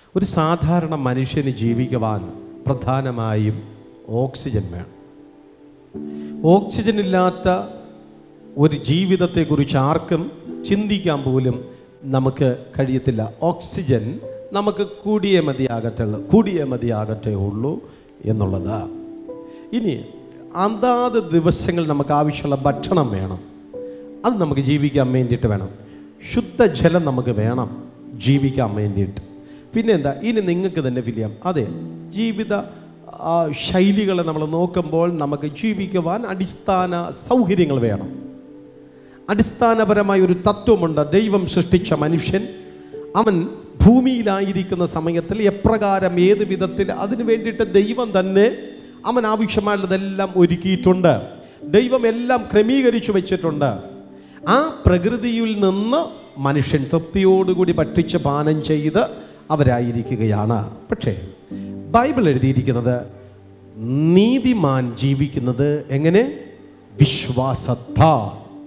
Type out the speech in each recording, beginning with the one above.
ഒരു സാധാരണ മനുഷ്യന് ജീവിക്കുവാൻ പ്രധാനമായും ഓക്സിജൻ വേണം ഓക്സിജൻ ഇല്ലാത്ത ഒരു ജീവിതത്തെക്കുറിച്ച് ആർക്കും ചിന്തിക്കാൻ പോലും നമുക്ക് കഴിയത്തില്ല ഓക്സിജൻ നമുക്ക് കൂടിയേ മതിയാകട്ടെ ഉള്ളൂ കൂടിയേ മതിയാകട്ടെ ഉള്ളൂ എന്നുള്ളത് ഇനി അതാത് ദിവസങ്ങൾ നമുക്ക് ആവശ്യമുള്ള ഭക്ഷണം വേണം അത് നമുക്ക് ജീവിക്കാൻ വേണ്ടിയിട്ട് വേണം ശുദ്ധജലം നമുക്ക് വേണം ജീവിക്കാൻ വേണ്ടിയിട്ട് പിന്നെ എന്താ ഇനി നിങ്ങൾക്ക് തന്നെ ഫീൽ ചെയ്യാം അതെ ജീവിത ആ, ശൈലികളെ നമ്മൾ നോക്കുമ്പോൾ നമുക്ക് ജീവിക്കുവാൻ അടിസ്ഥാന സൗകര്യങ്ങൾ വേണം അടിസ്ഥാനപരമായ ഒരു തത്വമുണ്ട് ദൈവം സൃഷ്ടിച്ച മനുഷ്യൻ അവൻ ഭൂമിയിലായിരിക്കുന്ന സമയത്തിൽ എപ്രകാരം ഏത് വിധത്തിൽ അതിനു വേണ്ടിയിട്ട് ദൈവം തന്നെ അവൻ ആവശ്യമായുള്ളതെല്ലാം ഒരുക്കിയിട്ടുണ്ട് ദൈവം എല്ലാം ക്രമീകരിച്ചു വെച്ചിട്ടുണ്ട് ആ പ്രകൃതിയിൽ നിന്ന് മനുഷ്യൻ തൃപ്തിയോടുകൂടി ഭക്ഷിച്ച് പാനം ചെയ്ത് അവരായിരിക്കുകയാണ് പക്ഷേ ബൈബിൾ എഴുതിയിരിക്കുന്നത് നീതിമാൻ ജീവിക്കുന്നത് എങ്ങനെ വിശ്വാസത്താൽ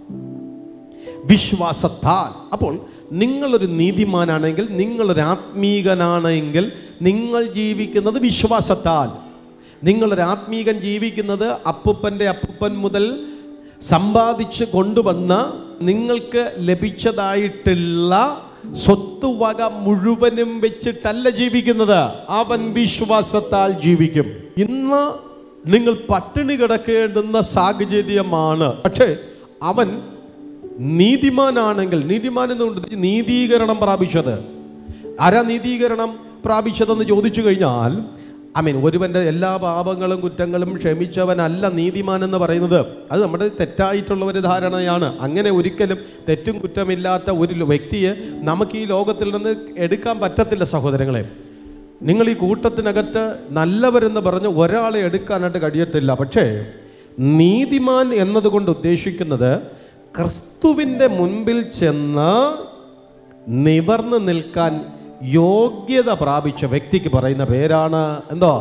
വിശ്വാസത്താൽ അപ്പോൾ നിങ്ങളൊരു നീതിമാനാണെങ്കിൽ നിങ്ങളൊരു ആത്മീകനാണെങ്കിൽ നിങ്ങൾ ജീവിക്കുന്നത് വിശ്വാസത്താൽ നിങ്ങളൊരു ആത്മീകൻ ജീവിക്കുന്നത് അപ്പുപ്പൻ്റെ അപ്പുപ്പൻ മുതൽ സമ്പാദിച്ച് കൊണ്ടുവന്ന നിങ്ങൾക്ക് ലഭിച്ചതായിട്ടുള്ള സ്വത്തുവക മുഴുവനും വെച്ചിട്ടല്ല ജീവിക്കുന്നത് അവൻ വിശ്വാസത്താൽ ജീവിക്കും ഇന്ന് നിങ്ങൾ പട്ടിണി കിടക്കേണ്ടുന്ന സാഹചര്യമാണ് പക്ഷേ അവൻ നീതിമാനാണെങ്കിൽ നീതിമാൻ എന്നുകൊണ്ട് നീതീകരണം പ്രാപിച്ചത് ആരാ നീതീകരണം പ്രാപിച്ചതെന്ന് ചോദിച്ചു കഴിഞ്ഞാൽ ഐ മീൻ ഒരുവൻ്റെ എല്ലാ പാപങ്ങളും കുറ്റങ്ങളും ക്ഷമിച്ചവനല്ല നീതിമാൻ എന്ന് പറയുന്നത് അത് നമ്മുടെ തെറ്റായിട്ടുള്ള ഒരു ധാരണയാണ് അങ്ങനെ ഒരിക്കലും തെറ്റും കുറ്റമില്ലാത്ത ഒരു വ്യക്തിയെ നമുക്ക് ഈ ലോകത്തിൽ നിന്ന് എടുക്കാൻ പറ്റത്തില്ല സഹോദരങ്ങളെ നിങ്ങൾ ഈ കൂട്ടത്തിനകത്ത് നല്ലവരെന്ന് പറഞ്ഞ് ഒരാളെ എടുക്കാനായിട്ട് കഴിയത്തില്ല പക്ഷേ നീതിമാൻ എന്നതുകൊണ്ട് ഉദ്ദേശിക്കുന്നത് ക്രിസ്തുവിൻ്റെ മുൻപിൽ ചെന്ന് നിവർന്ന് നിൽക്കാൻ യോഗ്യത പ്രാപിച്ച വ്യക്തിക്ക് പറയുന്ന പേരാണ് എന്തോ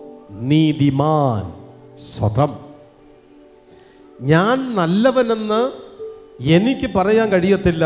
നീതിമാൻ സ്വതം ഞാൻ നല്ലവനെന്ന് എനിക്ക് പറയാൻ കഴിയത്തില്ല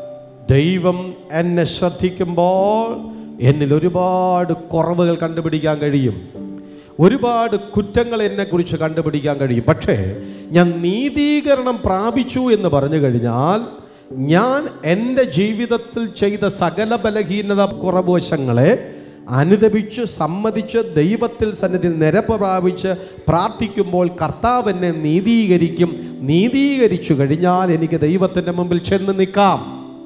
ദൈവം എന്നെ ശ്രദ്ധിക്കുമ്പോൾ എന്നിൽ ഒരുപാട് കുറവുകൾ കണ്ടുപിടിക്കാൻ കഴിയും ഒരുപാട് കുറ്റങ്ങൾ എന്നെക്കുറിച്ച് കണ്ടുപിടിക്കാൻ കഴിയും പക്ഷേ ഞാൻ നീതീകരണം പ്രാപിച്ചു എന്ന് പറഞ്ഞു കഴിഞ്ഞാൽ ഞാൻ എൻ്റെ ജീവിതത്തിൽ ചെയ്ത സകല ബലഹീനത കുറവശങ്ങളെ അനുദപിച്ച് സമ്മതിച്ച് ദൈവത്തിൽ സന്നിധിയിൽ നിരപ്പ് പ്രാപിച്ച് പ്രാർത്ഥിക്കുമ്പോൾ കർത്താവ് എന്നെ നീതീകരിക്കും നീതീകരിച്ചു കഴിഞ്ഞാൽ എനിക്ക് ദൈവത്തിൻ്റെ മുമ്പിൽ ചെന്ന് നിൽക്കാം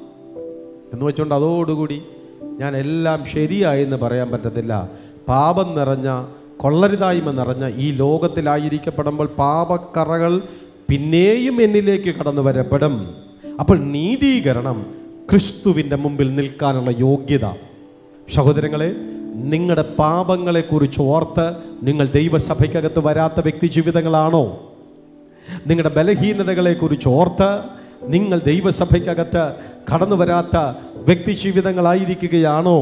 എന്ന് വെച്ചുകൊണ്ട് അതോടുകൂടി ഞാൻ എല്ലാം ശരിയായി എന്ന് പറയാൻ പറ്റത്തില്ല പാപം നിറഞ്ഞ കൊള്ളരുതായ്മ നിറഞ്ഞ ഈ ലോകത്തിലായിരിക്കപ്പെടുമ്പോൾ പാപക്കറകൾ പിന്നെയും എന്നിലേക്ക് കടന്നു വരപ്പെടും അപ്പോൾ നീതീകരണം ക്രിസ്തുവിൻ്റെ മുമ്പിൽ നിൽക്കാനുള്ള യോഗ്യത സഹോദരങ്ങളെ നിങ്ങളുടെ പാപങ്ങളെക്കുറിച്ച് ഓർത്ത് നിങ്ങൾ ദൈവസഭയ്ക്കകത്ത് വരാത്ത വ്യക്തി ജീവിതങ്ങളാണോ നിങ്ങളുടെ ബലഹീനതകളെക്കുറിച്ച് ഓർത്ത് നിങ്ങൾ ദൈവസഭയ്ക്കകത്ത് കടന്നു വരാത്ത വ്യക്തി ജീവിതങ്ങളായിരിക്കുകയാണോ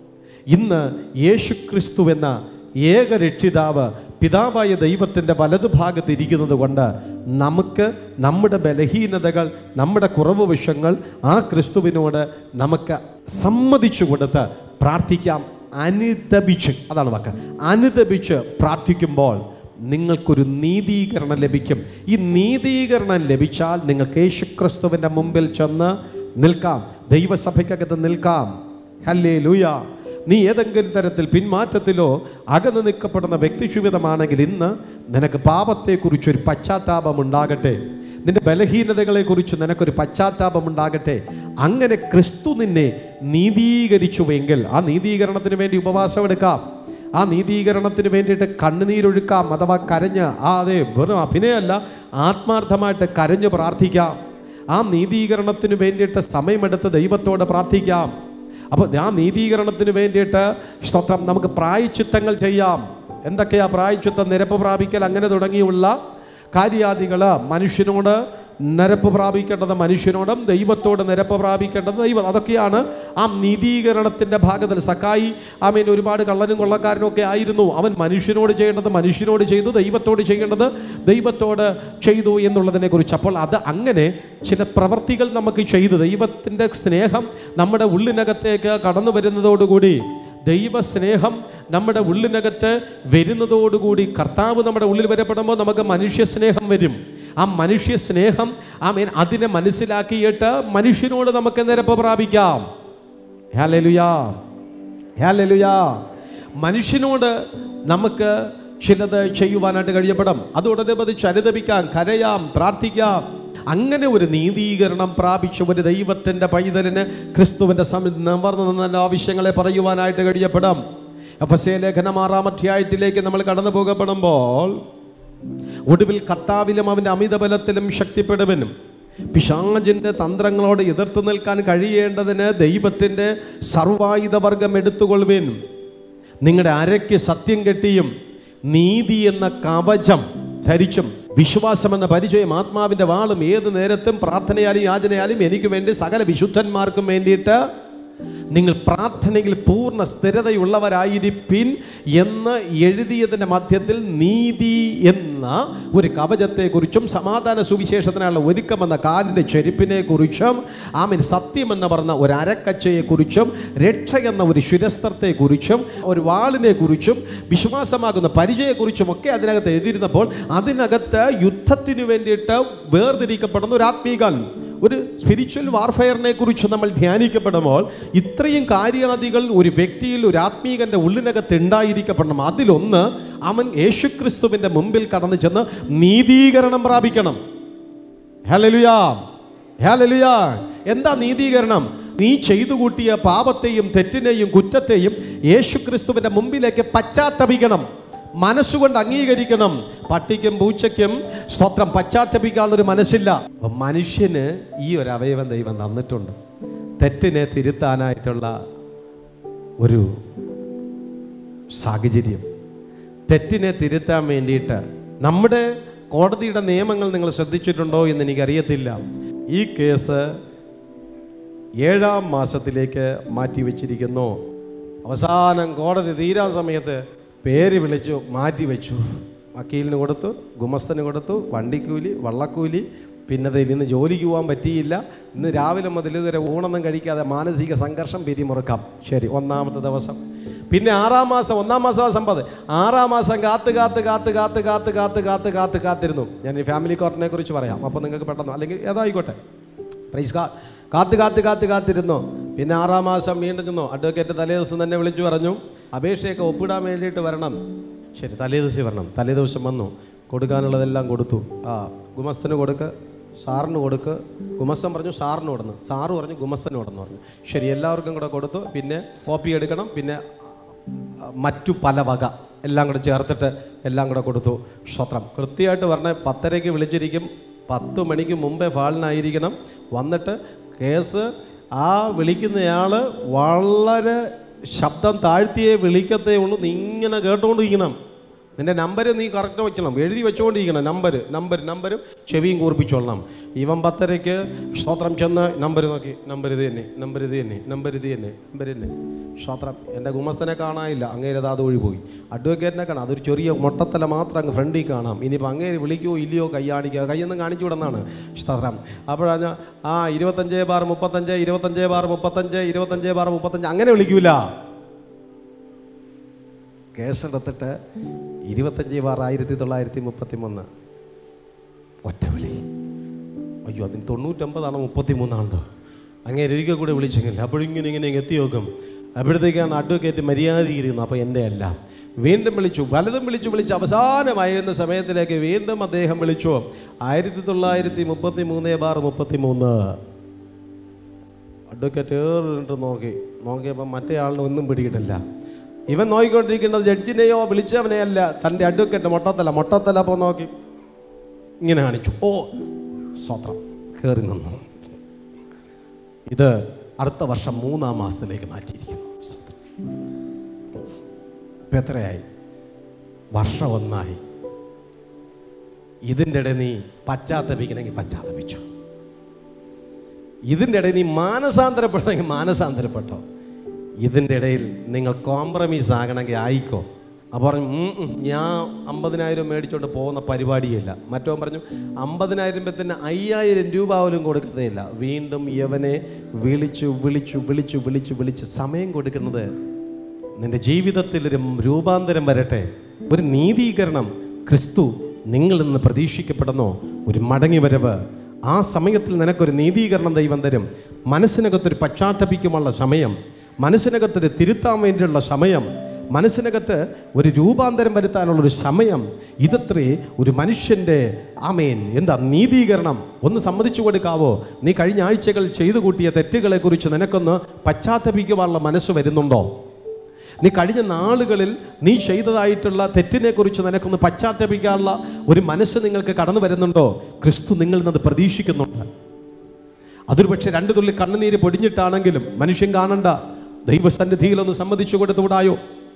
ഇന്ന് യേശുക്രിസ്തു എന്ന ഏക രക്ഷിതാവ് പിതാവായ ദൈവത്തിൻ്റെ വലതുഭാഗത്ത് ഇരിക്കുന്നത് കൊണ്ട് നമുക്ക് നമ്മുടെ ബലഹീനതകൾ നമ്മുടെ കുറവ് വശങ്ങൾ ആ ക്രിസ്തുവിനോട് നമുക്ക് സമ്മതിച്ചു കൊടുത്ത് പ്രാർത്ഥിക്കാം അനുദപിച്ച് അതാണ് വാക്ക് അനുദപിച്ച് പ്രാർത്ഥിക്കുമ്പോൾ നിങ്ങൾക്കൊരു നീതീകരണം ലഭിക്കും ഈ നീതീകരണം ലഭിച്ചാൽ നിങ്ങൾക്ക് യേശുക്രിസ്തുവിൻ്റെ മുമ്പിൽ ചെന്ന് നിൽക്കാം ദൈവസഭയ്ക്കകത്ത് നിൽക്കാം ഹല്ലേ ലൂയ നീ ഏതെങ്കിലും തരത്തിൽ പിന്മാറ്റത്തിലോ അകന്നു നിൽക്കപ്പെടുന്ന വ്യക്തി ജീവിതമാണെങ്കിൽ ഇന്ന് നിനക്ക് പാപത്തെക്കുറിച്ചൊരു പശ്ചാത്താപം ഉണ്ടാകട്ടെ നിന്റെ ബലഹീനതകളെക്കുറിച്ച് നിനക്കൊരു പശ്ചാത്താപം ഉണ്ടാകട്ടെ അങ്ങനെ ക്രിസ്തു നിന്നെ നീതീകരിച്ചുവെങ്കിൽ ആ നീതീകരണത്തിന് വേണ്ടി ഉപവാസം എടുക്കാം ആ നീതീകരണത്തിന് വേണ്ടിയിട്ട് കണ്ണുനീരൊഴുക്കാം അഥവാ കരഞ്ഞ് ആ അതെ വെറും അഭിനയമല്ല ആത്മാർത്ഥമായിട്ട് കരഞ്ഞ് പ്രാർത്ഥിക്കാം ആ നീതീകരണത്തിന് വേണ്ടിയിട്ട് സമയമെടുത്ത് ദൈവത്തോട് പ്രാർത്ഥിക്കാം അപ്പോൾ ആ നീതീകരണത്തിന് വേണ്ടിയിട്ട് സ്തോത്രം നമുക്ക് പ്രായച്ചിത്തങ്ങൾ ചെയ്യാം എന്തൊക്കെയാ പ്രായച്ചിത്തം നിരപ്പ് പ്രാപിക്കൽ അങ്ങനെ തുടങ്ങിയുള്ള കാര്യാദികൾ മനുഷ്യനോട് നിരപ്പ് പ്രാപിക്കേണ്ടത് മനുഷ്യനോടും ദൈവത്തോട് നിരപ്പ് പ്രാപിക്കേണ്ടത് ദൈവം അതൊക്കെയാണ് ആ നീതീകരണത്തിൻ്റെ ഭാഗത്തിൽ സക്കായി ആമീൻ ഒരുപാട് കള്ളനും കൊള്ളക്കാരനും ഒക്കെ ആയിരുന്നു അവൻ മനുഷ്യനോട് ചെയ്യേണ്ടത് മനുഷ്യനോട് ചെയ്തു ദൈവത്തോട് ചെയ്യേണ്ടത് ദൈവത്തോട് ചെയ്തു എന്നുള്ളതിനെ കുറിച്ച് അപ്പോൾ അത് അങ്ങനെ ചില പ്രവർത്തികൾ നമുക്ക് ചെയ്തു ദൈവത്തിൻ്റെ സ്നേഹം നമ്മുടെ ഉള്ളിനകത്തേക്ക് കടന്നു വരുന്നതോടുകൂടി ദൈവസ്നേഹം നമ്മുടെ ഉള്ളിനകത്ത് വരുന്നതോടുകൂടി കർത്താവ് നമ്മുടെ ഉള്ളിൽ വരപ്പെടുമ്പോൾ നമുക്ക് മനുഷ്യ സ്നേഹം വരും ആ മനുഷ്യ സ്നേഹം ആ മീൻ അതിനെ മനസ്സിലാക്കിയിട്ട് മനുഷ്യനോട് നമുക്ക് നിരപ്പ് പ്രാപിക്കാം ഹാലലുയാ ഹാലലുയാ മനുഷ്യനോട് നമുക്ക് ചിലത് ചെയ്യുവാനായിട്ട് കഴിയപ്പെടാം അതോടനുബന്ധിച്ച് അനുദപിക്കാൻ കരയാം പ്രാർത്ഥിക്കാം അങ്ങനെ ഒരു നീതീകരണം പ്രാപിച്ച ഒരു ദൈവത്തിൻ്റെ പൈതലിന് ക്രിസ്തുവിൻ്റെ സമി നിവർന്നു നിന്ന ആവശ്യങ്ങളെ പറയുവാനായിട്ട് കഴിയപ്പെടാം എഫ് എസ് എ ലേഖനം ആറാം അധ്യായത്തിലേക്ക് നമ്മൾ കടന്നു പോകപ്പെടുമ്പോൾ ഒടുവിൽ കർത്താവിലും അവൻ്റെ അമിതബലത്തിലും ശക്തിപ്പെടുവനും പിശാചിൻ്റെ തന്ത്രങ്ങളോട് എതിർത്ത് നിൽക്കാൻ കഴിയേണ്ടതിന് ദൈവത്തിൻ്റെ സർവായുധവർഗം എടുത്തുകൊള്ളുവേൻ നിങ്ങളുടെ അരയ്ക്ക് സത്യം കെട്ടിയും നീതി എന്ന കവചം ധരിച്ചും വിശ്വാസം എന്ന പരിചയം ആത്മാവിൻ്റെ വാളും ഏത് നേരത്തും പ്രാർത്ഥനയാലും യാചനയാലും എനിക്ക് വേണ്ടി സകല വിശുദ്ധന്മാർക്കും വേണ്ടിയിട്ട് നിങ്ങൾ പ്രാർത്ഥനയിൽ പൂർണ്ണ സ്ഥിരതയുള്ളവരായിരിപ്പിൻ എന്ന് എഴുതിയതിൻ്റെ മധ്യത്തിൽ നീതി എന്ന ഒരു കവചത്തെക്കുറിച്ചും സമാധാന സുവിശേഷത്തിനുള്ള ഒരുക്കമെന്ന കാലിൻ്റെ ചെരുപ്പിനെ കുറിച്ചും ആമീൻ സത്യം എന്ന് പറഞ്ഞ ഒരു അരക്കച്ചയെക്കുറിച്ചും രക്ഷ എന്ന ഒരു ശിരസ്ത്രത്തെക്കുറിച്ചും ഒരു വാളിനെ കുറിച്ചും വിശ്വാസമാകുന്ന പരിചയക്കുറിച്ചും ഒക്കെ അതിനകത്ത് എഴുതിയിരുന്നപ്പോൾ അതിനകത്ത് യുദ്ധത്തിന് വേണ്ടിയിട്ട് വേർതിരിക്കപ്പെടുന്ന ഒരു ആത്മീകൻ ഒരു സ്പിരിച്വൽ വാർഫെയറിനെ കുറിച്ച് നമ്മൾ ധ്യാനിക്കപ്പെടുമ്പോൾ ഇത്രയും കാര്യാദികൾ ഒരു വ്യക്തിയിൽ ഒരു ആത്മീകന്റെ ഉള്ളിനകത്ത് ഉണ്ടായിരിക്കപ്പെടണം അതിലൊന്ന് അവൻ യേശുക്രിസ്തുവിൻ്റെ മുമ്പിൽ കടന്നു ചെന്ന് നീതീകരണം പ്രാപിക്കണം ഹലലുയാ ഹലലുയാ എന്താ നീതീകരണം നീ ചെയ്തു കൂട്ടിയ പാപത്തെയും തെറ്റിനെയും കുറ്റത്തെയും യേശുക്രിസ്തുവിൻ്റെ മുമ്പിലേക്ക് പശ്ചാത്തപിക്കണം മനസ്സുകൊണ്ട് അംഗീകരിക്കണം പട്ടിക്കും പൂച്ചയ്ക്കും സ്തോത്രം പശ്ചാത്തപിക്കാനുള്ളൊരു മനസ്സില്ല അപ്പം മനുഷ്യന് ഈ ഒരു അവയവം ദൈവം തന്നിട്ടുണ്ട് തെറ്റിനെ തിരുത്താനായിട്ടുള്ള ഒരു സാഹചര്യം തെറ്റിനെ തിരുത്താൻ വേണ്ടിയിട്ട് നമ്മുടെ കോടതിയുടെ നിയമങ്ങൾ നിങ്ങൾ ശ്രദ്ധിച്ചിട്ടുണ്ടോ എന്ന് എനിക്കറിയത്തില്ല ഈ കേസ് ഏഴാം മാസത്തിലേക്ക് മാറ്റി വച്ചിരിക്കുന്നു അവസാനം കോടതി തീരാൻ സമയത്ത് പേര് വിളിച്ചു മാറ്റി വെച്ചു വക്കീലിന് കൊടുത്തു ഗുമസ്തന് കൊടുത്തു വണ്ടിക്കൂലി വള്ളക്കൂലി പിന്നെ അതിൽ ഇന്ന് ജോലിക്ക് പോകാൻ പറ്റിയില്ല ഇന്ന് രാവിലെ മുതൽ ഇതുവരെ ഊണൊന്നും കഴിക്കാതെ മാനസിക സംഘർഷം പിരിമുറുക്കാം ശരി ഒന്നാമത്തെ ദിവസം പിന്നെ ആറാം മാസം ഒന്നാം മാസം സമ്പത് ആറാം മാസം കാത്ത് കാത്ത് കാത്ത് കാത്ത് കാത്ത് കാത്ത് കാത്ത് കാത്ത് കാത്തിരുന്നു ഞാൻ ഈ ഫാമിലി കോർട്ടിനെ കുറിച്ച് പറയാം അപ്പോൾ നിങ്ങൾക്ക് പെട്ടെന്ന് അല്ലെങ്കിൽ ഏതായിക്കോട്ടെ പ്രൈസ് കാ കാത്ത് കാത്ത് കാത്ത് കാത്തിരുന്നു പിന്നെ ആറാം മാസം വീണ്ടും ചെന്നു അഡ്വക്കേറ്റ് തലേ ദിവസം തന്നെ വിളിച്ചു പറഞ്ഞു അപേക്ഷയൊക്കെ ഒപ്പിടാൻ വേണ്ടിയിട്ട് വരണം ശരി തലേ ദിവസം വരണം തലേ ദിവസം വന്നു കൊടുക്കാനുള്ളതെല്ലാം കൊടുത്തു ആ ഗുമസ്തന് കൊടുക്ക് സാറിന് കൊടുക്ക് ഗുമസ്തൻ പറഞ്ഞു സാറിന് കൊടുന്നു സാറ് പറഞ്ഞു ഗുമസ്തന് കൊടുന്നു പറഞ്ഞു ശരി എല്ലാവർക്കും കൂടെ കൊടുത്തു പിന്നെ കോപ്പി എടുക്കണം പിന്നെ ആ, മറ്റു പല വക എല്ലാം കൂടെ ചേർത്തിട്ട് എല്ലാം കൂടെ കൊടുത്തു സ്വത്രം കൃത്യമായിട്ട് പറഞ്ഞ പത്തരയ്ക്ക് വിളിച്ചിരിക്കും പത്ത് മണിക്ക് മുമ്പേ ഫാളിനായിരിക്കണം വന്നിട്ട് കേസ് ആ വിളിക്കുന്നയാൾ വളരെ ശബ്ദം താഴ്ത്തിയേ വിളിക്കത്തേ ഉള്ളൂ നീ ഇങ്ങനെ കേട്ടുകൊണ്ടിരിക്കണം നിന്റെ നമ്പർ നീ കറക്റ്റ് വെക്കണം എഴുതി വെച്ചുകൊണ്ടിരിക്കണം നമ്പർ നമ്പർ നമ്പരും ചെവിയും കൂർപ്പിച്ചോളണം ഇവൻ പത്തരയ്ക്ക് സ്തോത്രം ചെന്ന് നമ്പർ നോക്കി നമ്പർ ഇത് തന്നെ നമ്പർ ഇത് തന്നെ നമ്പർ ഇത് തന്നെ നമ്പർ തന്നെ സ്തോത്രം എൻ്റെ ഗുമസ്തനെ കാണാനില്ല അങ്ങേര് അത് വഴി പോയി അഡ്വക്കേറ്റിനെ കാണാം അതൊരു ചെറിയ മൊട്ടത്തല മാത്രം അങ്ങ് ഫ്രണ്ടിൽ കാണാം ഇനിയിപ്പോൾ അങ്ങേര് വിളിക്കുമോ ഇല്ലയോ കൈയാണിക്കുക കൈയൊന്നും കാണിച്ചു വിടുന്നതാണ് സ്തോത്രം അപ്പോഴാണ് ആ ഇരുപത്തഞ്ച് ബാർ മുപ്പത്തഞ്ച് ഇരുപത്തഞ്ച് ബാർ മുപ്പത്തഞ്ച് ഇരുപത്തഞ്ച് ബാർ മുപ്പത്തഞ്ച് അങ്ങനെ വിളിക്കൂല കേസെടുത്തിട്ട് ഇരുപത്തഞ്ച് ബാർ ആയിരത്തി തൊള്ളായിരത്തി മുപ്പത്തി മൂന്ന് ഒറ്റ വിളി അയ്യോ അതിന് തൊണ്ണൂറ്റൊമ്പതാണോ മുപ്പത്തി മൂന്നാണല്ലോ അങ്ങനെ ഒരിക്കൽ കൂടെ വിളിച്ചെങ്കിൽ അപ്പോഴിങ്ങനെ ഇങ്ങനെ ഇങ്ങ് എത്തി നോക്കും അപ്പോഴത്തേക്കാണ് അഡ്വക്കേറ്റ് മര്യാദയിരിക്കുന്നു അപ്പോൾ എൻ്റെ അല്ല വീണ്ടും വിളിച്ചു പലതും വിളിച്ചു വിളിച്ച് അവസാനമായിരുന്ന സമയത്തിലേക്ക് വീണ്ടും അദ്ദേഹം വിളിച്ചു ആയിരത്തി തൊള്ളായിരത്തി മുപ്പത്തി മൂന്ന് ബാർ മുപ്പത്തി മൂന്ന് അഡ്വക്കേറ്റ് ഏറിട്ട് നോക്കി നോക്കിയപ്പോൾ മറ്റേ ആളിനെ ഒന്നും പിടിയിട്ടില്ല ഇവൻ നോക്കിക്കൊണ്ടിരിക്കുന്നത് ജഡ്ജിനെയോ വിളിച്ചവനെയല്ല തൻ്റെ അഡ്വക്കേറ്റ് മൊട്ടത്തല മൊട്ടത്തല അപ്പോൾ നോക്കി ഇങ്ങനെ കാണിച്ചു ഓ സ്വത്രം കയറി നിന്നു ഇത് അടുത്ത വർഷം മൂന്നാം മാസത്തിലേക്ക് മാറ്റിയിരിക്കുന്നു സ്തോത്രം. ഇപ്പം എത്രയായി വർഷം ഒന്നായി ഇതിൻ്റെ ഇടയിൽ നീ പശ്ചാത്തപിക്കണമെങ്കിൽ പശ്ചാത്തപിച്ചോ ഇതിൻ്റെ ഇടയിൽ നീ മാനസാന്തരപ്പെടണമെങ്കിൽ മാനസാന്തരപ്പെട്ടോ ഇതിൻ്റെ ഇടയിൽ നിങ്ങൾ കോംപ്രമൈസ് ആകണമെങ്കിൽ ആയിക്കോ അപ്പോൾ പറഞ്ഞു "ഉം, ഉം, ഞാൻ അമ്പതിനായിരം മേടിച്ചുകൊണ്ട് പോകുന്ന പരിപാടിയില്ല മറ്റവൻ പറഞ്ഞു അമ്പതിനായിരം രൂപത്തിന് അയ്യായിരം രൂപ പോലും കൊടുക്കത്തേയില്ല വീണ്ടും യവനെ വിളിച്ചു വിളിച്ചു വിളിച്ചു വിളിച്ചു വിളിച്ച് സമയം കൊടുക്കുന്നത് നിന്റെ ജീവിതത്തിൽ ഒരു രൂപാന്തരം വരട്ടെ ഒരു നീതീകരണം ക്രിസ്തു നിങ്ങളിൽ നിന്ന് പ്രതീക്ഷിക്കപ്പെടുന്നു ഒരു മടങ്ങി വരവ് ആ സമയത്തിൽ നിനക്കൊരു നീതീകരണം ദൈവം തരും മനസ്സിനകത്തൊരു പശ്ചാത്തപിക്കുമുള്ള സമയം മനസ്സിനകത്തൊരു തിരുത്താൻ വേണ്ടിയുള്ള സമയം മനസ്സിനകത്ത് ഒരു രൂപാന്തരം വരുത്താനുള്ളൊരു സമയം ഇതത്രേ ഒരു മനുഷ്യൻ്റെ ആമേൻ എന്താ നീതീകരണം ഒന്ന് സമ്മതിച്ചു കൊടുക്കാവോ നീ കഴിഞ്ഞ ആഴ്ചകൾ ചെയ്തു കൂട്ടിയ തെറ്റുകളെക്കുറിച്ച് നിനക്കൊന്ന് പശ്ചാത്തപിക്കുവാനുള്ള മനസ്സ് വരുന്നുണ്ടോ നീ കഴിഞ്ഞ നാളുകളിൽ നീ ചെയ്തതായിട്ടുള്ള തെറ്റിനെക്കുറിച്ച് നിനക്കൊന്ന് പശ്ചാത്തപിക്കാനുള്ള ഒരു മനസ്സ് നിങ്ങൾക്ക് കടന്നു വരുന്നുണ്ടോ ക്രിസ്തു നിങ്ങളിൽ നിന്ന് പ്രതീക്ഷിക്കുന്നുണ്ട് അതൊരു പക്ഷേ രണ്ട് തുള്ളി കണ്ണുനീര് പൊടിഞ്ഞിട്ടാണെങ്കിലും മനുഷ്യൻ കാണണ്ട ദൈവസന്നിധിയിലൊന്ന് സമ്മതിച്ചു കൊടുത്തുകൂടായോ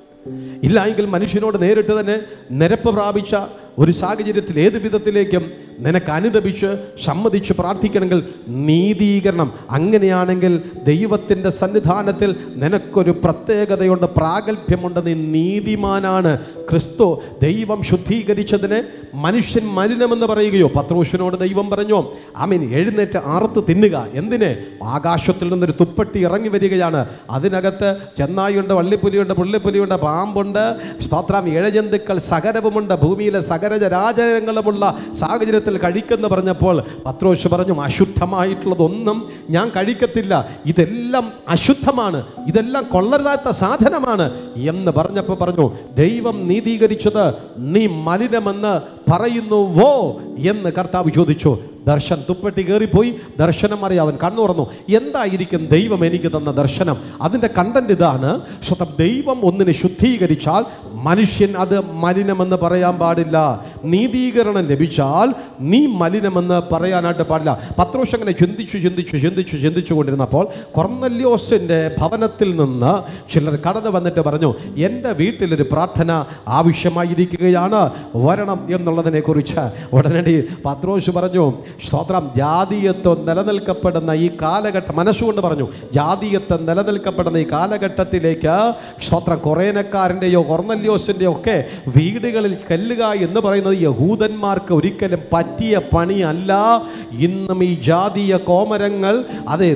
ഇല്ല എങ്കിൽ മനുഷ്യനോട് നേരിട്ട് തന്നെ നിരപ്പ് പ്രാപിച്ച ഒരു സാഹചര്യത്തിൽ ഏത് വിധത്തിലേക്കും നിനക്ക് അനുദപിച്ച് സമ്മതിച്ച് പ്രാർത്ഥിക്കണമെങ്കിൽ നീതീകരണം അങ്ങനെയാണെങ്കിൽ ദൈവത്തിൻ്റെ സന്നിധാനത്തിൽ നിനക്കൊരു പ്രത്യേകതയുണ്ട് പ്രാഗൽഭ്യമുണ്ട് നീ നീതിമാനാണ് ക്രിസ്തു ദൈവം ശുദ്ധീകരിച്ചതിന് മനുഷ്യൻ മലിനമെന്ന് പറയുകയോ പത്രോഷിനോട് ദൈവം പറഞ്ഞോ ആമീൻ എഴുന്നേറ്റ് ആർത്ത് തിന്നുക എന്തിന് ആകാശത്തിൽ നിന്നൊരു തുപ്പട്ടി ഇറങ്ങി വരികയാണ് അതിനകത്ത് ചെന്നായുണ്ട് വള്ളിപ്പുലിയുണ്ട് പുള്ളിപ്പുലിയുണ്ട് പാമ്പുണ്ട് സ്തോത്രം ഇഴജന്തുക്കൾ സകരവുമുണ്ട് ഭൂമിയിലെ സകരജരാചരങ്ങളുമുള്ള സാഹചര്യത്തിൽ കഴിക്കെന്ന് പറഞ്ഞപ്പോൾ പത്രോഷ് പറഞ്ഞു അശുദ്ധമായിട്ടുള്ളതൊന്നും ഞാൻ കഴിക്കത്തില്ല ഇതെല്ലാം അശുദ്ധമാണ് ഇതെല്ലാം കൊള്ളരുതാത്ത സാധനമാണ് എന്ന് പറഞ്ഞപ്പോൾ പറഞ്ഞു ദൈവം നീതീകരിച്ചത് നീ മലിനമെന്ന് പറയുന്നുവോ എന്ന് കർത്താവ് ചോദിച്ചു ദർശൻ തുപ്പട്ടി കയറിപ്പോയി ദർശനം അറിയാം അവൻ കണ്ണു തുറന്നു എന്തായിരിക്കും ദൈവം എനിക്ക് തന്ന ദർശനം അതിൻ്റെ കണ്ടന്റ് ഇതാണ് സ്വതം ദൈവം ഒന്നിനെ ശുദ്ധീകരിച്ചാൽ മനുഷ്യൻ അത് മലിനമെന്ന് പറയാൻ പാടില്ല നീതീകരണം ലഭിച്ചാൽ നീ മലിനമെന്ന് പറയാനായിട്ട് പാടില്ല പത്രോഷ് അങ്ങനെ ചിന്തിച്ചു ചിന്തിച്ചു ചിന്തിച്ചു ചിന്തിച്ചു കൊണ്ടിരുന്നപ്പോൾ കൊർന്നല്യോസിൻ്റെ ഭവനത്തിൽ നിന്ന് ചിലർ കടന്നു വന്നിട്ട് പറഞ്ഞു എൻ്റെ വീട്ടിലൊരു പ്രാർത്ഥന ആവശ്യമായിരിക്കുകയാണ് വരണം എന്നുള്ളതിനെ കുറിച്ച് ഉടനടി പത്രോഷ് പറഞ്ഞു സ്തോത്രം ജാതീയത്വം നിലനിൽക്കപ്പെടുന്ന ഈ കാലഘട്ടം മനസ്സുകൊണ്ട് പറഞ്ഞു ജാതീയത്വം നിലനിൽക്കപ്പെടുന്ന ഈ കാലഘട്ടത്തിലേക്ക് സ്തോത്രം കൊറേനക്കാരൻ്റെയോ കൊർന്നല്യോസിൻ്റെയോ ഒക്കെ വീടുകളിൽ ചെല്ലുക എന്ന് പറയുന്നത് യഹൂദന്മാർക്ക് ഒരിക്കലും പറ്റിയ പണിയല്ല ഇന്നും ഈ ജാതീയ കോമരങ്ങൾ അത്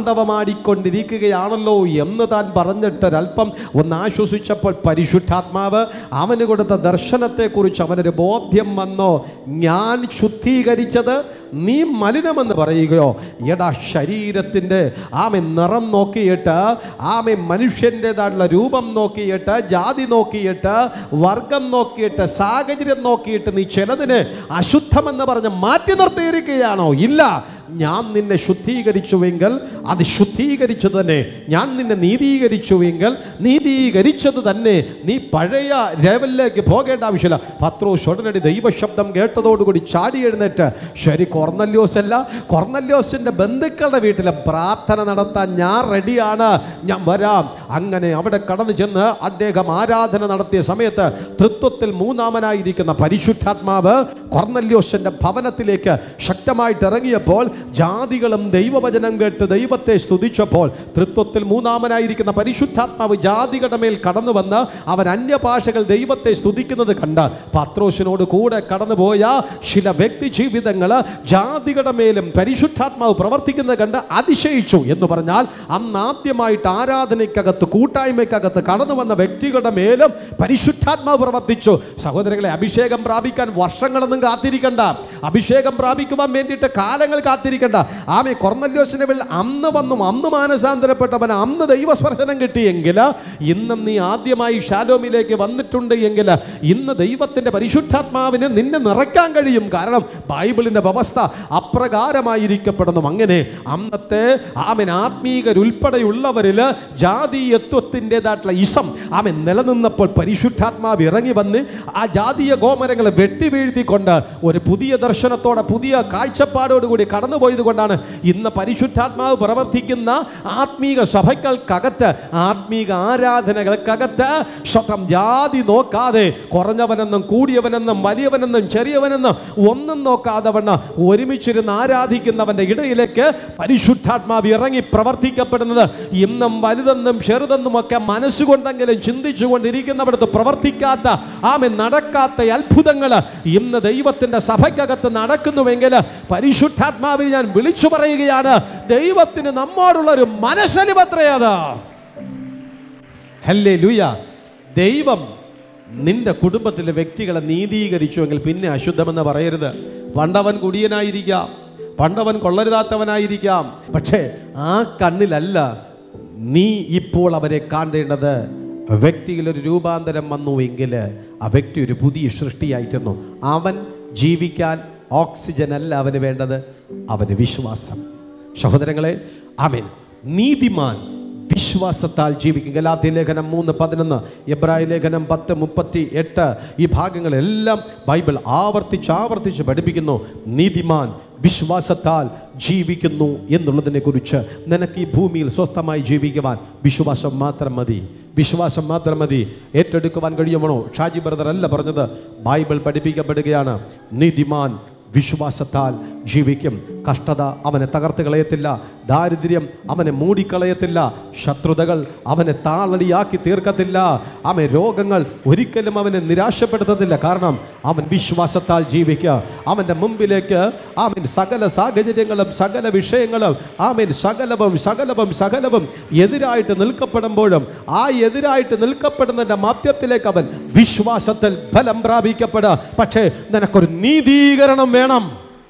താണ്ഡവമാടിക്കൊണ്ടിരിക്കുകയാണല്ലോ എന്ന് താൻ പറഞ്ഞിട്ടൊരല്പം ഒന്ന് ആശ്വസിച്ചപ്പോൾ പരിശുദ്ധാത്മാവ് അവന് കൊടുത്ത ദർശനത്തെക്കുറിച്ച് അവനൊരു ബോധ്യം വന്നോ ഞാൻ ശുദ്ധീകരിച്ചത് നീ മലിനമെന്ന് പറയുകയോ എടാ ശരീരത്തിൻ്റെ ആമെ നിറം നോക്കിയിട്ട് ആമെ മനുഷ്യൻ്റെതായിട്ടുള്ള രൂപം നോക്കിയിട്ട് ജാതി നോക്കിയിട്ട് വർഗം നോക്കിയിട്ട് സാഹചര്യം നോക്കിയിട്ട് നീ ചിലതിന് അശുദ്ധമെന്ന് പറഞ്ഞ് മാറ്റി നിർത്തിയിരിക്കുകയാണോ ഇല്ല ഞാൻ നിന്നെ ശുദ്ധീകരിച്ചുവെങ്കിൽ അത് ശുദ്ധീകരിച്ചത് തന്നെ ഞാൻ നിന്നെ നീതീകരിച്ചുവെങ്കിൽ നീതീകരിച്ചത് തന്നെ നീ പഴയ ലെവലിലേക്ക് പോകേണ്ട ആവശ്യമില്ല പത്രോസ് ഉടനടി ദൈവശബ്ദം കേട്ടതോടുകൂടി ചാടി എഴുന്നേറ്റ് ശരി കൊർന്നല്യോസ് അല്ല കൊർന്നല്യോസിൻ്റെ ബന്ധുക്കളുടെ വീട്ടിൽ പ്രാർത്ഥന നടത്താൻ ഞാൻ റെഡിയാണ് ഞാൻ വരാം അങ്ങനെ അവിടെ കടന്നു ചെന്ന് അദ്ദേഹം ആരാധന നടത്തിയ സമയത്ത് തൃത്വത്തിൽ മൂന്നാമനായിരിക്കുന്ന പരിശുദ്ധാത്മാവ് കൊർന്നല്യോസിൻ്റെ ഭവനത്തിലേക്ക് ശക്തമായിട്ട് ഇറങ്ങിയപ്പോൾ ജാതികളും ദൈവവചനം കേട്ട് ദൈവത്തെ സ്തുതിച്ചപ്പോൾ തൃത്വത്തിൽ മൂന്നാമനായിരിക്കുന്ന പരിശുദ്ധാത്മാവ് ജാതികളുടെ മേൽ കടന്നു വന്ന് അവൻ അന്യഭാഷകൾ ദൈവത്തെ സ്തുതിക്കുന്നത് കണ്ട് പത്രോസിനോട് കൂടെ കടന്നുപോയ ചില വ്യക്തി ജീവിതങ്ങൾ ജാതികളുടെ മേലും പരിശുദ്ധാത്മാവ് പ്രവർത്തിക്കുന്നത് കണ്ട് അതിശയിച്ചു എന്ന് പറഞ്ഞാൽ അന്ന് ആദ്യമായിട്ട് ആരാധനയ്ക്കകത്ത് കൂട്ടായ്മയ്ക്കകത്ത് കടന്നു വന്ന വ്യക്തികളുടെ മേലും പരിശുദ്ധാത്മാവ് പ്രവർത്തിച്ചു സഹോദരങ്ങളെ അഭിഷേകം പ്രാപിക്കാൻ വർഷങ്ങളൊന്നും കാത്തിരിക്കണ്ട അഭിഷേകം പ്രാപിക്കുവാൻ വേണ്ടിയിട്ട് കാലങ്ങൾ കാത്തിരിക്കണ്ട ആമെ കൊർന്നല്യോസിനെ വെള്ള അന്ന് വന്നും അന്ന് മാനസാന്തരപ്പെട്ടവൻ അന്ന് ദൈവസ്പർശനം കിട്ടിയെങ്കിൽ ഇന്നും നീ ആദ്യമായി ഷാലോമിലേക്ക് വന്നിട്ടുണ്ട് എങ്കിൽ ഇന്ന് ദൈവത്തിൻ്റെ പരിശുദ്ധാത്മാവിന് നിന്നെ നിറയ്ക്കാൻ കഴിയും കാരണം ബൈബിളിൻ്റെ വ്യവസ്ഥ അപ്രകാരമായിരിക്കപ്പെടുന്നു അങ്ങനെ അന്നത്തെ ആമൻ ആത്മീകരുൾപ്പെടെയുള്ളവരിൽ ജാതീയത്വത്തിൻ്റെതായിട്ടുള്ള ഇസം ആമൻ നിലനിന്നപ്പോൾ പരിശുദ്ധാത്മാവ് ഇറങ്ങി വന്ന് ആ ജാതീയ ഗോമരങ്ങളെ വെട്ടി വീഴ്ത്തിക്കൊണ്ട് ഒരു പുതിയ ദർശനത്തോടെ പുതിയ കാഴ്ചപ്പാടോടുകൂടി കടന്നുപോയത് കൊണ്ടാണ് ഇന്ന് പരിശുദ്ധാത്മാവ് പ്രവർത്തിക്കുന്ന ആത്മീക സഭയ്ക്കകത്ത് ആത്മീക ആരാധനകൾക്കകത്ത് സ്വന്തം ജാതി നോക്കാതെ കുറഞ്ഞവനെന്നും കൂടിയവനെന്നും വലിയവനെന്നും ചെറിയവനെന്നും ഒന്നും നോക്കാതെ വണ്ണം ഒരുമിച്ചിരുന്ന് ആരാധിക്കുന്നവന്റെ ഇടയിലേക്ക് പരിശുദ്ധാത്മാവ് ഇറങ്ങി പ്രവർത്തിക്കപ്പെടുന്നത് ഇന്നും വലുതെന്നും ചെറുതെന്നും ഒക്കെ മനസ്സുകൊണ്ടെങ്കിലും ചിന്തിച്ചുകൊണ്ടിരിക്കുന്നവിടത്ത് പ്രവർത്തിക്കാത്ത ആമെ നടക്കാത്ത അത്ഭുതങ്ങൾ ഇന്ന് ദൈവത്തിന്റെ സഭയ്ക്കകത്ത് നടക്കുന്നുവെങ്കിൽ പരിശുദ്ധാത്മാവിൽ ഞാൻ വിളിച്ചു പറയുകയാണ് ദൈവത്തിന് നമ്മോടുള്ള ഒരു മനസ്സലിവത്രയത് ഹല്ലേ ലൂയ ദൈവം നിന്റെ കുടുംബത്തിലെ വ്യക്തികളെ നീതീകരിച്ചുവെങ്കിൽ പിന്നെ അശുദ്ധമെന്ന് പറയരുത് പണ്ടവൻ കുടിയനായിരിക്കാം പണ്ടവൻ കൊള്ളരുതാത്തവനായിരിക്കാം പക്ഷേ ആ കണ്ണിലല്ല നീ ഇപ്പോൾ അവരെ കാണേണ്ടത് വ്യക്തിയിൽ ഒരു രൂപാന്തരം വന്നുവെങ്കിൽ ആ വ്യക്തി ഒരു പുതിയ സൃഷ്ടിയായിട്ടിരുന്നു അവൻ ജീവിക്കാൻ ഓക്സിജൻ അല്ല അവന് വേണ്ടത് അവന് വിശ്വാസം സഹോദരങ്ങളെ അവൻ നീതിമാൻ വിശ്വാസത്താൽ ജീവിക്കും ഗലാത്തി ലേഖനം മൂന്ന് പതിനൊന്ന് എബ്രായ ലേഖനം പത്ത് മുപ്പത്തി എട്ട് ഈ ഭാഗങ്ങളെല്ലാം ബൈബിൾ ആവർത്തിച്ച് ആവർത്തിച്ച് പഠിപ്പിക്കുന്നു നീതിമാൻ വിശ്വാസത്താൽ ജീവിക്കുന്നു എന്നുള്ളതിനെ കുറിച്ച് നിനക്ക് ഈ ഭൂമിയിൽ സ്വസ്ഥമായി ജീവിക്കുവാൻ വിശ്വാസം മാത്രം മതി വിശ്വാസം മാത്രം മതി ഏറ്റെടുക്കുവാൻ കഴിയുമോ ഷാജി ബ്രദർ അല്ല പറഞ്ഞത് ബൈബിൾ പഠിപ്പിക്കപ്പെടുകയാണ് നീതിമാൻ വിശ്വാസത്താൽ ജീവിക്കും കഷ്ടത അവനെ തകർത്ത് കളയത്തില്ല ദാരിദ്ര്യം അവനെ മൂടിക്കളയത്തില്ല ശത്രുതകൾ അവനെ താളടിയാക്കി തീർക്കത്തില്ല അവൻ രോഗങ്ങൾ ഒരിക്കലും അവനെ നിരാശപ്പെടുത്തത്തില്ല കാരണം അവൻ വിശ്വാസത്താൽ ജീവിക്കുക അവൻ്റെ മുമ്പിലേക്ക് അവൻ സകല സാഹചര്യങ്ങളും സകല വിഷയങ്ങളും അവൻ സകലവും സകലവും സകലവും എതിരായിട്ട് നിൽക്കപ്പെടുമ്പോഴും ആ എതിരായിട്ട് നിൽക്കപ്പെടുന്നതിൻ്റെ മധ്യത്തിലേക്ക് അവൻ വിശ്വാസത്തിൽ ബലം പ്രാപിക്കപ്പെടുക പക്ഷേ നിനക്കൊരു നീതീകരണം വേണം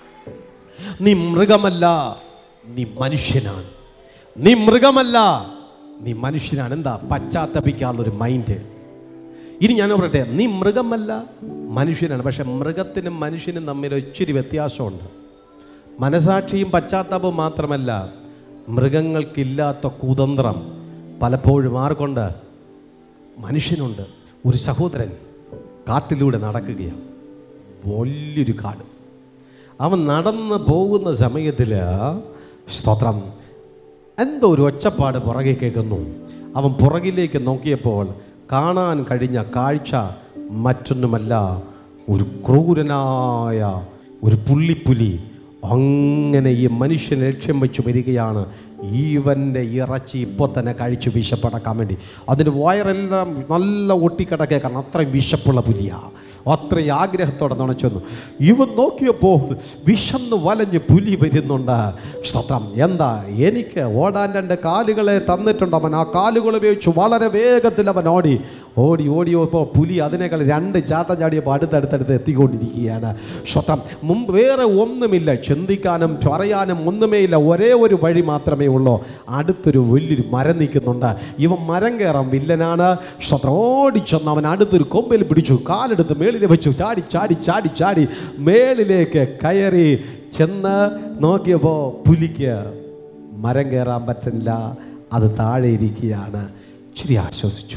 നീ മൃഗമല്ല നീ മനുഷ്യനാണ് നീ മൃഗമല്ല നീ മനുഷ്യനാണ് എന്താ പശ്ചാത്തപിക്കാനുള്ളൊരു മൈൻഡ് ഇനി ഞാൻ പറയട്ടെ നീ മൃഗമല്ല മനുഷ്യനാണ് പക്ഷെ മൃഗത്തിനും മനുഷ്യനും തമ്മിൽ ഇച്ചിരി വ്യത്യാസമുണ്ട് മനസാക്ഷിയും പശ്ചാത്താപവും മാത്രമല്ല മൃഗങ്ങൾക്കില്ലാത്ത കുതന്ത്രം പലപ്പോഴും ആർക്കുണ്ട് മനുഷ്യനുണ്ട് ഒരു സഹോദരൻ കാട്ടിലൂടെ നടക്കുകയാണ് വലിയൊരു കാട് അവൻ നടന്ന് പോകുന്ന സമയത്തിൽ സ്തോത്രം എന്തോ ഒരു ഒച്ചപ്പാട് പുറകെ കേൾക്കുന്നു അവൻ പുറകിലേക്ക് നോക്കിയപ്പോൾ കാണാൻ കഴിഞ്ഞ കാഴ്ച മറ്റൊന്നുമല്ല ഒരു ക്രൂരനായ ഒരു പുള്ളിപ്പുലി അങ്ങനെ ഈ മനുഷ്യനെ ലക്ഷ്യം വെച്ച് വരികയാണ് ഈവൻ്റെ ഇറച്ചി ഇപ്പോൾ തന്നെ കഴിച്ച് വിശപ്പടക്കാൻ വേണ്ടി അതിന് വയറെല്ലാം നല്ല ഒട്ടിക്കിടക്കുക കാരണം അത്രയും വിശപ്പുള്ള പുലിയാണ് അത്രയും ആഗ്രഹത്തോടെ നുണച്ചെന്നു ഇവൻ നോക്കിയപ്പോൾ വിശന്ന് വലഞ്ഞ് പുലി വരുന്നുണ്ട് സ്തോത്രം എന്താ എനിക്ക് ഓടാൻ രണ്ട് കാലുകളെ തന്നിട്ടുണ്ട് അവൻ ആ കാലുകൾ ഉപയോഗിച്ച് വളരെ വേഗത്തിൽ അവൻ ഓടി ഓടി ഓടിയപ്പോൾ പുലി അതിനേക്കാൾ രണ്ട് ചാട്ടം ചാടിയപ്പോൾ അടുത്തടുത്തടുത്ത് എത്തിക്കൊണ്ടിരിക്കുകയാണ് സ്വത്രം മുമ്പ് വേറെ ഒന്നുമില്ല ചിന്തിക്കാനും പറയാനും ഒന്നുമേ ഇല്ല ഒരേ ഒരു വഴി മാത്രമേ ഉള്ളൂ അടുത്തൊരു വലിയൊരു മരം നിൽക്കുന്നുണ്ട് ഇവൻ മരം കയറാൻ വില്ലനാണ് സ്വത്രം ഓടിച്ചെന്ന് അവൻ അടുത്തൊരു കൊമ്പിൽ പിടിച്ചു കാലെടുത്ത് മേളിൽ വെച്ചു ചാടി ചാടി ചാടി ചാടി മേളിലേക്ക് കയറി ചെന്ന് നോക്കിയപ്പോൾ പുലിക്ക് മരം കയറാൻ പറ്റില്ല അത് താഴെ ഇരിക്കുകയാണ് ഇച്ചിരി ആശ്വസിച്ചു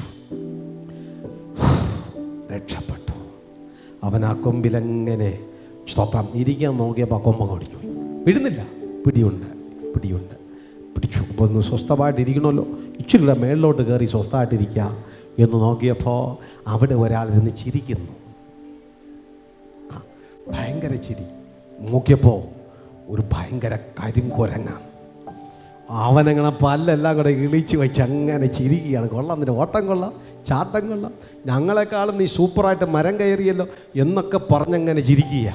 രക്ഷപ്പെട്ടു അവൻ ആ കൊമ്പിലങ്ങനെ സ്തോത്രം ഇരിക്കാൻ നോക്കിയപ്പോൾ ആ കൊമ്പ കൊടിഞ്ഞു വിടുന്നില്ല പിടിയുണ്ട് പിടിയുണ്ട് പിടിച്ചു അപ്പോൾ ഒന്ന് സ്വസ്ഥമായിട്ട് ഇരിക്കണമല്ലോ ഇച്ചിരി കൂടെ മേളിലോട്ട് കയറി സ്വസ്ഥമായിട്ടിരിക്കുക എന്ന് നോക്കിയപ്പോൾ അവിടെ ഒരാളിരുന്ന് ചിരിക്കുന്നു ആ, ഭയങ്കര ചിരി നോക്കിയപ്പോൾ ഒരു ഭയങ്കര കരിങ്കുരങ്ങ അവനങ്ങനെ പല്ലെല്ലാം കൂടെ ഇളിച്ച് വെച്ച് അങ്ങനെ ചിരിക്കുകയാണ് കൊള്ളാം നിന്റെ ഓട്ടം കൊള്ളാം ചാട്ടം കൊള്ളാം ഞങ്ങളെക്കാളും നീ സൂപ്പറായിട്ട് മരം കയറിയല്ലോ എന്നൊക്കെ പറഞ്ഞങ്ങനെ ചിരിക്കുക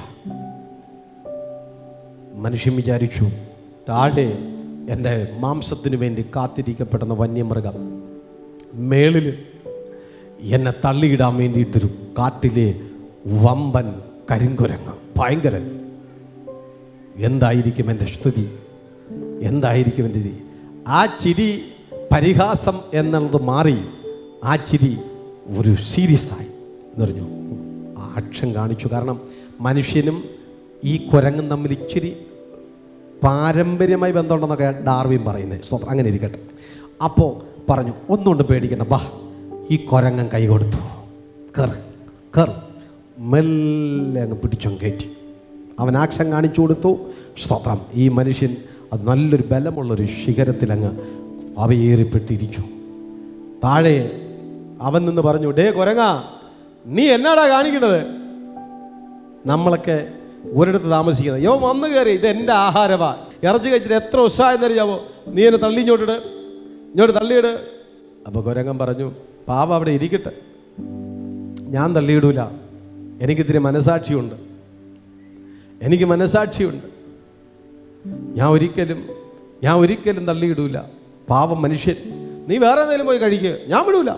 മനുഷ്യൻ വിചാരിച്ചു താഴെ എൻ്റെ മാംസത്തിന് വേണ്ടി കാത്തിരിക്കപ്പെടുന്ന വന്യമൃഗം മേളിൽ എന്നെ തള്ളിയിടാൻ വേണ്ടിയിട്ടൊരു കാട്ടിലെ വമ്പൻ കരിങ്കുരങ്ങ് ഭയങ്കരൻ എന്തായിരിക്കും എൻ്റെ സ്തുതി എന്തായിരിക്കും എൻ്റെ ഇത് ആ ചിരി പരിഹാസം എന്നുള്ളത് മാറി ആ ചിരി ഒരു സീരിയസ് ആയി എന്ന് പറഞ്ഞു ആക്ഷൻ കാണിച്ചു കാരണം മനുഷ്യനും ഈ കുരങ്ങും തമ്മിൽ ഇച്ചിരി പാരമ്പര്യമായി ബന്ധമുണ്ടെന്നൊക്കെ ഡാർവിൻ പറയുന്നത് സ്വന്തം അങ്ങനെ ഇരിക്കട്ടെ അപ്പോൾ പറഞ്ഞു ഒന്നുകൊണ്ട് പേടിക്കണ്ട വാ ഈ കുരങ്ങൻ കൈ കൊടുത്തു കറ് കറ് മെല്ലെ അങ്ങ് പിടിച്ചോ കയറ്റി അവൻ ആക്ഷൻ കാണിച്ചു കൊടുത്തു സ്തോത്രം ഈ മനുഷ്യൻ അത് നല്ലൊരു ബലമുള്ളൊരു ശിഖരത്തിൽ അങ്ങ് അവയേറിപ്പെട്ടിരിച്ചു താഴെ അവൻ നിന്ന് പറഞ്ഞു ഡേ കുരങ്ങ നീ എന്നാടാ കാണിക്കണത് നമ്മളൊക്കെ ഒരിടത്ത് താമസിക്കുന്നത് യോ വന്നു കയറി ഇത് എൻ്റെ ആഹാരമാ ഇറച്ചി കഴിച്ചിട്ട് എത്ര ഉത്സാഹമെന്നറിയാവോ നീ എന്നെ തള്ളി ഇങ്ങോട്ടിട് ഇങ്ങോട്ട് തള്ളിയിട് അപ്പോൾ കുരങ്ങൻ പറഞ്ഞു പാപ അവിടെ ഇരിക്കട്ടെ ഞാൻ തള്ളിയിടൂല എനിക്കിത്തിരി മനസാക്ഷിയുണ്ട് എനിക്ക് മനസാക്ഷിയുണ്ട് ഞാൻ ഒരിക്കലും ഞാൻ ഒരിക്കലും തള്ളിയിടൂല പാപം മനുഷ്യൻ നീ വേറെ എന്തെങ്കിലും പോയി കഴിക്കുക ഞാൻ വിടൂല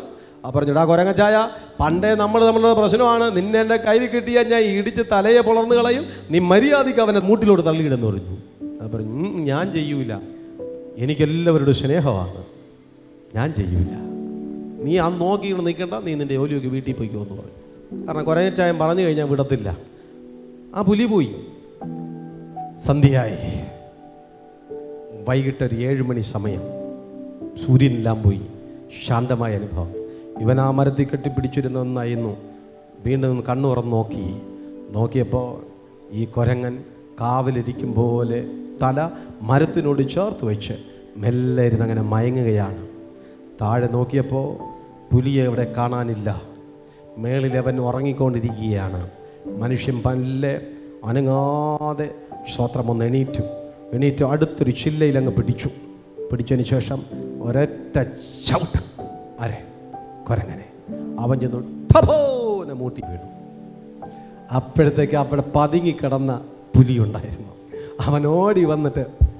ആ പറഞ്ഞിടാ കൊരങ്ങച്ചായ പണ്ടേ നമ്മൾ നമ്മളുടെ പ്രശ്നമാണ് നിന്നെ എൻ്റെ കയ്യിൽ കിട്ടിയാൽ ഞാൻ ഇടിച്ച് തലയെ പുലർന്നു കളയും നീ മര്യാദയ്ക്ക് അവനെ മൂട്ടിലോട്ട് തള്ളിയിടുന്നു പറഞ്ഞു ആ പറഞ്ഞു "ഉം, ഞാൻ ചെയ്യൂല എനിക്കെല്ലാവരുടെ സ്നേഹമാണ് ഞാൻ ചെയ്യൂല നീ ആ നോക്കിയിട്ട് നിൽക്കണ്ട നീ നിൻ്റെ ജോലിയൊക്കെ വീട്ടിൽ പോയിക്കോ എന്ന് പറഞ്ഞു കാരണം കൊരങ്ങച്ചായം പറഞ്ഞു കഴിഞ്ഞാൽ വിടത്തില്ല ആ പുലി പോയി സന്ധ്യയായി വൈകിട്ട് ഒരു ഏഴ് മണി സമയം സൂര്യനെല്ലാം പോയി ശാന്തമായ അനുഭവം ഇവൻ ആ മരത്തിൽ കെട്ടിപ്പിടിച്ചിരുന്ന ഒന്നായിരുന്നു വീണ്ടും കണ്ണു തുറന്ന് നോക്കി നോക്കിയപ്പോൾ ഈ കൊരങ്ങൻ കാവിലിരിക്കും പോലെ തല മരത്തിനോട് ചേർത്ത് വെച്ച് മെല്ലെ ഇരുന്ന് അങ്ങനെ മയങ്ങുകയാണ് താഴെ നോക്കിയപ്പോൾ പുലിയെ അവിടെ കാണാനില്ല മേളിൽ അവൻ ഉറങ്ങിക്കൊണ്ടിരിക്കുകയാണ് മനുഷ്യൻ പല്ലെ അനങ്ങാതെ ശ്രോത്രം ഒന്ന് എണീറ്റു എണീറ്റു അടുത്തൊരു ചില്ലയിൽ അങ്ങ് പിടിച്ചു പിടിച്ചതിന് ശേഷം ഒരൊറ്റ ചവിട്ട് അരെ കൊരങ്ങനെ അവൻ ചെന്നു ടപോനെ മൂട്ടി വീണു അപ്പോഴത്തേക്ക് അവിടെ പതുങ്ങിക്കിടന്ന പുലിയുണ്ടായിരുന്നു അവൻ ഓടി വന്നിട്ട്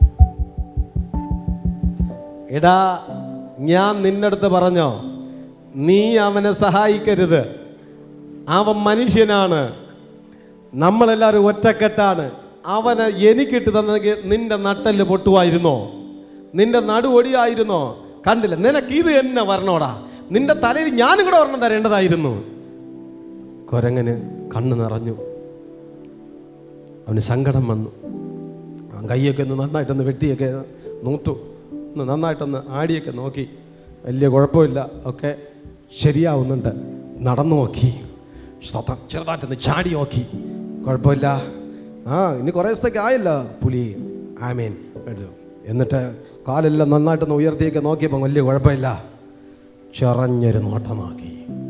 എടാ ഞാൻ നിന്നടുത്ത് പറഞ്ഞോ നീ അവനെ സഹായിക്കരുത് അവൻ മനുഷ്യനാണ് നമ്മളെല്ലാവരും ഒറ്റക്കെട്ടാണ് അവനെ എനിക്കിട്ട് തന്നെങ്കിൽ നിന്റെ നട്ടല് പൊട്ടുമായിരുന്നോ നിന്റെ നടുവൊടിയായിരുന്നോ കണ്ടില്ല നിനക്ക് ഇത് തന്നെ വരണോടാ നിന്റെ തലയിൽ ഞാനും കൂടെ ഒരെണ്ണം തരേണ്ടതായിരുന്നു കൊരങ്ങന് കണ്ണ് നിറഞ്ഞു അവന് സങ്കടം വന്നു അവൻ കൈയൊക്കെ ഒന്ന് നന്നായിട്ടൊന്ന് വെട്ടിയൊക്കെ നൂത്തു ഒന്ന് നന്നായിട്ടൊന്ന് ആടിയൊക്കെ നോക്കി വലിയ കുഴപ്പമില്ല ഒക്കെ ശരിയാവുന്നുണ്ട് നടന്നു നോക്കി സ്തോത്രം ചെറുതായിട്ടൊന്ന് ചാടി നോക്കി കുഴപ്പമില്ല ആ ഇനി കുറേ ദിവസത്തേക്ക് ആയല്ലോ പുലി ആമീൻ കേട്ടോ. എന്നിട്ട് കാലെല്ലാം നന്നായിട്ടൊന്ന് ഉയർത്തിയൊക്കെ നോക്കിയപ്പോൾ വലിയ കുഴപ്പമില്ല ചെറഞ്ഞൊരു നോട്ടം നോക്കി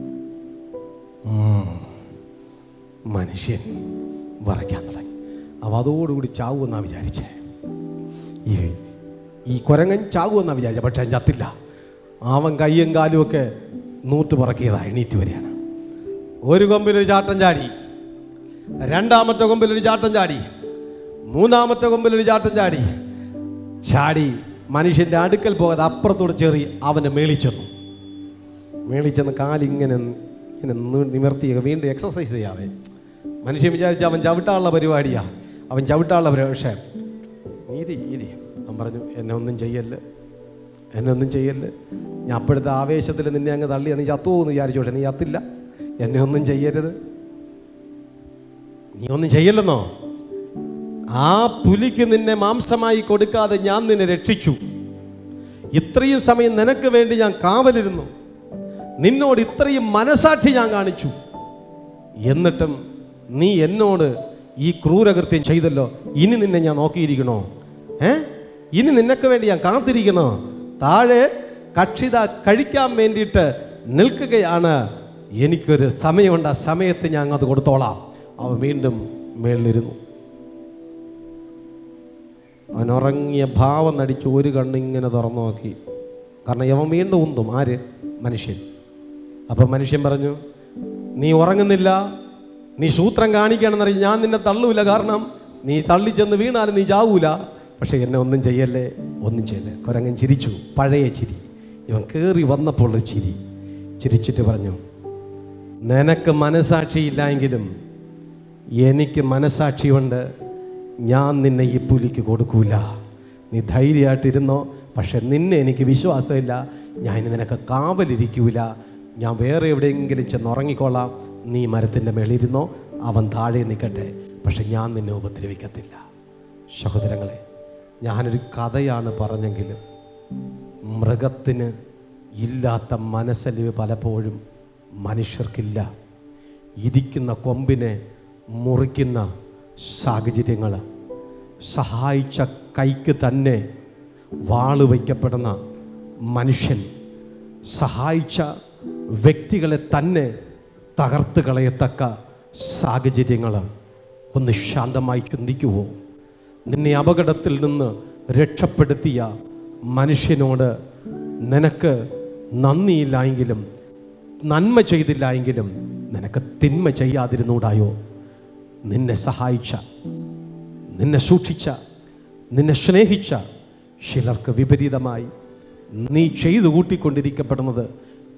ഉം. മനുഷ്യൻ വിറയ്ക്കാൻ തുടങ്ങി അവ അതോടുകൂടി ചാവുമെന്നാണ് വിചാരിച്ചേ ഈ ഈ കുരങ്ങൻ ചാവുമെന്നാണ് വിചാരിച്ചത് പക്ഷെ അവൻ ചത്തില്ല അവൻ കയ്യും കാലും ഒക്കെ നൂറ്റ് പറക്കിയതാണ് എണീറ്റ് വരികയാണ് ഒരു കൊമ്പിലൊരു ചാട്ടം ചാടി രണ്ടാമത്തെ കൊമ്പിലൊരു ചാട്ടം ചാടി മൂന്നാമത്തെ കൊമ്പിലൊരു ചാട്ടം ചാടി ചാടി മനുഷ്യൻ്റെ അടുക്കൽ പോകാതെ അപ്പുറത്തോട് ചേറി അവനെ മേളിൽ ചെന്നു മേളിൽ ചെന്ന് കാലിങ്ങനെ ഇങ്ങനെ നി- നിവർത്തിയൊക്കെ വീണ്ടും എക്സസൈസ് ചെയ്യാതെ മനുഷ്യൻ വിചാരിച്ച അവൻ ചവിട്ടാനുള്ള പരിപാടിയാ അവൻ ചവിട്ടാനുള്ള പരിപാടി പക്ഷേ ഇരി ഇരി അവൻ പറഞ്ഞു എന്നെ ഒന്നും ചെയ്യല്ല് എന്നെ ഒന്നും ചെയ്യല്ല് ഞാൻ അപ്പോഴത്തെ ആവേശത്തിൽ നിന്നെ അങ്ങ് തള്ളി നീ ചത്തുപോകുമെന്ന് വിചാരിച്ചോട്ടെ നീ ചത്തില്ല എന്നെ ഒന്നും ചെയ്യരുത് നീ ഒന്നും ചെയ്യല്ലെന്നോ ആ പുലിക്ക് നിന്നെ മാംസമായി കൊടുക്കാതെ ഞാൻ നിന്നെ രക്ഷിച്ചു ഇത്രയും സമയം നിനക്ക് വേണ്ടി ഞാൻ കാവലിരുന്നു നിന്നോട് ഇത്രയും മനസാക്ഷി ഞാൻ കാണിച്ചു എന്നിട്ടും നീ എന്നോട് ഈ ക്രൂരകൃത്യം ചെയ്തല്ലോ ഇനി നിന്നെ ഞാൻ നോക്കിയിരിക്കണോ ഏ ഇനി നിനക്ക് വേണ്ടി ഞാൻ കാത്തിരിക്കണോ താഴെ കക്ഷിത കഴിക്കാൻ വേണ്ടിയിട്ട് നിൽക്കുകയാണ് എനിക്കൊരു സമയമുണ്ട് ആ സമയത്ത് ഞാൻ അത് കൊടുത്തോളാം അവൻ വീണ്ടും മേളിലിരുന്നു അവൻ ഉറങ്ങിയ ഭാവം നടിച്ച് ഒരു കണ്ണിങ്ങനെ തുറന്നു നോക്കി കാരണം അവൻ വീണ്ടും ഉന്തും ആര് മനുഷ്യൻ അപ്പം മനുഷ്യൻ പറഞ്ഞു നീ ഉറങ്ങുന്നില്ല നീ സൂത്രം കാണിക്കുകയാണെന്നറിയാം ഞാൻ നിന്നെ തള്ളൂല കാരണം നീ തള്ളിച്ചെന്ന് വീണാലും നീ ചാവൂല പക്ഷെ എന്നെ ഒന്നും ചെയ്യല്ലേ ഒന്നും ചെയ്യല്ലേ കുരങ്ങൻ ചിരിച്ചു പഴയ ചിരി ഇവൻ കയറി വന്നപ്പോൾ ഒരു ചിരി ചിരിച്ചിട്ട് പറഞ്ഞു നിനക്ക് മനസാക്ഷിയില്ലെങ്കിലും എനിക്ക് മനസാക്ഷിയുണ്ട് ഞാൻ നിന്നെ ഈ പുലിക്ക് കൊടുക്കൂല നീ ധൈര്യമായിട്ടിരുന്നോ പക്ഷെ നിന്നെ എനിക്ക് വിശ്വാസമില്ല ഞാൻ ഇനി നിനക്ക് കാവലിരിക്കൂല ഞാൻ വേറെ എവിടെയെങ്കിലും ചെന്ന് ഉറങ്ങിക്കോളാം നീ മരത്തിൻ്റെ മേളിരുന്നോ അവൻ താഴെ നിൽക്കട്ടെ പക്ഷെ ഞാൻ നിന്നെ ഉപദ്രവിക്കത്തില്ല സഹോദരങ്ങളെ ഞാനൊരു കഥയാണ് പറഞ്ഞെങ്കിലും മൃഗത്തിന് ഇല്ലാത്ത മനസ്സലിവ് പലപ്പോഴും മനുഷ്യർക്കില്ല ഇരിക്കുന്ന കൊമ്പിനെ മുറിക്കുന്ന സാഹചര്യങ്ങൾ സഹായിച്ച കൈക്ക് തന്നെ വാള് വയ്ക്കപ്പെടുന്ന മനുഷ്യൻ സഹായിച്ച വ്യക്തികളെ തന്നെ തകർത്ത് കളയത്തക്ക സാഹചര്യങ്ങൾ ഒന്ന് ശാന്തമായി ചിന്തിക്കുവോ നിന്നെ അപകടത്തിൽ നിന്ന് രക്ഷപ്പെടുത്തിയ മനുഷ്യനോട് നിനക്ക് നന്ദിയില്ല എങ്കിലും നന്മ ചെയ്തില്ല എങ്കിലും നിനക്ക് തിന്മ ചെയ്യാതിരുന്നൂടായോ നിന്നെ സഹായിച്ച നിന്നെ സൂക്ഷിച്ച നിന്നെ സ്നേഹിച്ച ചിലർക്ക് വിപരീതമായി നീ ചെയ്തു കൂട്ടിക്കൊണ്ടിരിക്കപ്പെടുന്നത്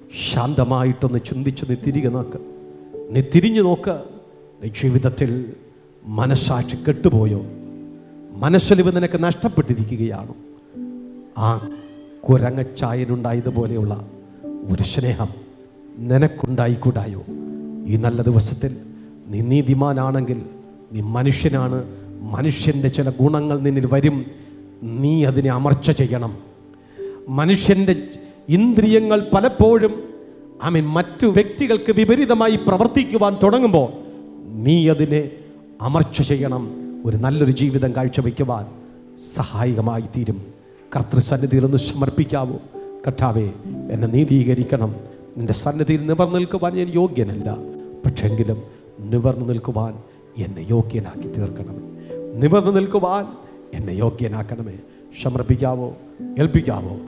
ശാന്തമായിട്ടൊന്ന് ചിന്തിച്ച് നീ തിരികെ നോക്ക് നീ തിരിഞ്ഞു നോക്ക് നീ ജീവിതത്തിൽ മനസ്സാക്ഷി കെട്ടുപോയോ മനസ്സലിവ് നിനക്ക് നഷ്ടപ്പെട്ടിരിക്കുകയാണോ ആ കുരങ്ങച്ചായനുണ്ടായതുപോലെയുള്ള ഒരു സ്നേഹം നിനക്കുണ്ടായിക്കൂടായോ ഈ നല്ല ദിവസത്തിൽ നീ നീതിമാനാണെങ്കിൽ നീ മനുഷ്യനാണ് മനുഷ്യൻ്റെ ചില ഗുണങ്ങൾ നിന്നിൽ വരും നീ അതിനെ അമർച്ച ചെയ്യണം മനുഷ്യൻ്റെ ഇന്ദ്രിയങ്ങൾ പലപ്പോഴും ഐ മീൻ മറ്റു വ്യക്തികൾക്ക് വിപരീതമായി പ്രവർത്തിക്കുവാൻ തുടങ്ങുമ്പോൾ നീ അതിനെ അമർച്ച ചെയ്യണം ഒരു നല്ലൊരു ജീവിതം കാഴ്ചവെക്കുവാൻ സഹായകമായി തീരും കർത്തൃസന്നിധിയിൽ ഒന്ന് സമർപ്പിക്കാവോ കർത്താവെ എന്നെ നീതീകരിക്കണം നിന്റെ സന്നിധിയിൽ നിവർന്നു നിൽക്കുവാൻ ഞാൻ യോഗ്യനല്ല പക്ഷെങ്കിലും നിവർന്നു നിൽക്കുവാൻ എന്നെ യോഗ്യനാക്കി തീർക്കണമേ നിവർന്നു നിൽക്കുവാൻ എന്നെ യോഗ്യനാക്കണമേ സമർപ്പിക്കാവോ ഏൽപ്പിക്കാവോ